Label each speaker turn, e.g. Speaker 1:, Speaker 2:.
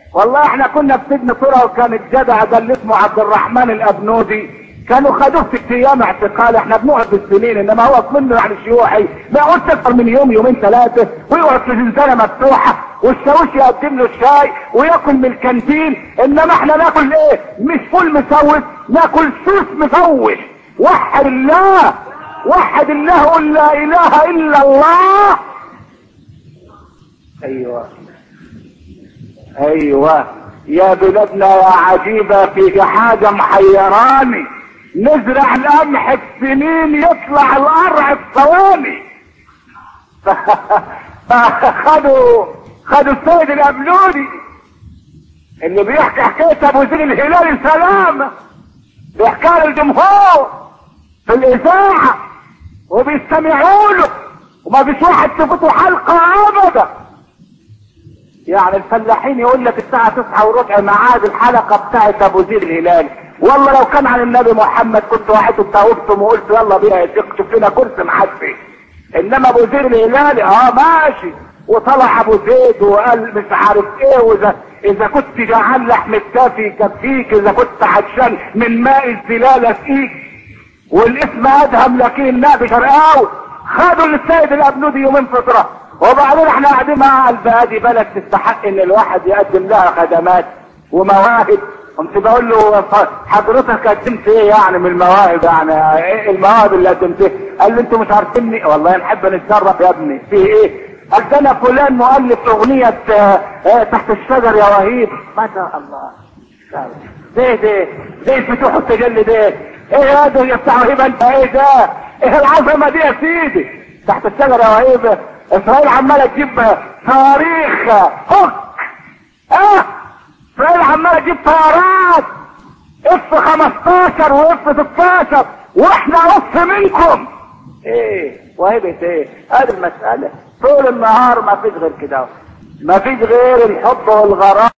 Speaker 1: والله احنا كنا في سجن طرة وكان الجدع ده اللي اسمه عبد الرحمن الابنودي كانوا خدوه ست ايام اعتقال احنا بنقعد بالسنين انما هو منه يعني شيوعي ما يقعدش اكتر من يوم يومين ثلاثه ويقعد في زنزانه مفتوحه والشاويش يقدم له الشاي وياكل من الكانتين انما احنا ناكل ايه مش فول مسوس ناكل سوس مفوش وحد الله وحد الله قل لا اله الا الله ايوه ايوه يا بلادنا يا عجيبة في حاجة محيراني نزرع القمح في سنين يطلع القرع في ثواني خدوا خدوا السيد الابلودي اللي بيحكي حكاية ابو زين الهلالي سلامة بيحكيها للجمهور في الاذاعة وبيستمعوا له وما فيش واحد تفوته حلقة ابدا يعني الفلاحين يقول لك الساعة تسعة وربع ميعاد الحلقة بتاعت ابو زيد الهلالي والله لو كان عن النبي محمد كنت وقعتوا توفتم وقلت يلا بينا يا شيخ شوف لنا كرسي محدي انما ابو زيد الهلالي اه ماشي وطلع ابو زيد وقال مش عارف ايه واذا اذا كنت جعان لحم الكافي يكفيك اذا كنت عطشان من ماء الزلالة فيك والاسم ادهم لكن النبي شرقاوي خدوا للسيد الابنودي يومين فتره وبعدين احنا قاعدين مع البلد بلد تستحق ان الواحد يقدم لها خدمات ومواهب قمت بقول له حضرتك قدمت ايه يعني من المواهب يعني ايه المواهب اللي قدمتها قال لي انتوا مش عارفيني والله نحب نتشرف يا ابني في ايه قال ده انا فلان مؤلف اغنية اه اه تحت الشجر يا وهيب ما شاء الله ده ده ده الفتوح التجلي ده ايه هذا يا بتاع وهيب انت ايه ده ايه العظمة دي يا سيدي تحت الشجر يا وهيب اسرائيل عمالة تجيب صواريخ هوك اه اسرائيل عمالة تجيب طيارات اف 15 واف 16 واحنا نص منكم ايه وهبت ايه هذه المسألة طول النهار ما فيش غير كده ما فيش غير الحب والغرام